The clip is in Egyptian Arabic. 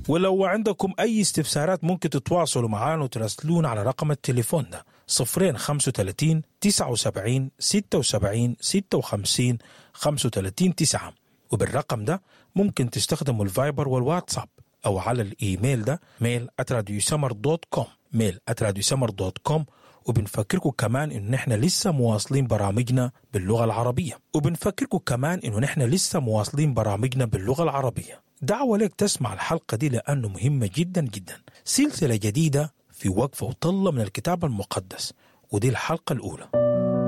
ولو عندكم أي استفسارات ممكن تتواصلوا معنا وتراسلونا على رقم التليفون ده صفرين خمسة وتلاتين تسعة وسبعين ستة وسبعين ستة وخمسين خمسة وتلاتين تسعة وبالرقم ده ممكن تستخدموا الفايبر والواتساب أو على الإيميل ده ميل @radiosummer دوت كوم ميل @radiosummer دوت كوم وبنفكركم كمان انه نحن لسه مواصلين برامجنا باللغه العربيه وبنفكركم كمان انه نحن لسه مواصلين برامجنا باللغه العربيه دعوة لك تسمع الحلقة دي لأنه مهمة جدا جدا سلسلة جديدة في وقفة وطلة من الكتاب المقدس ودي الحلقة الأولى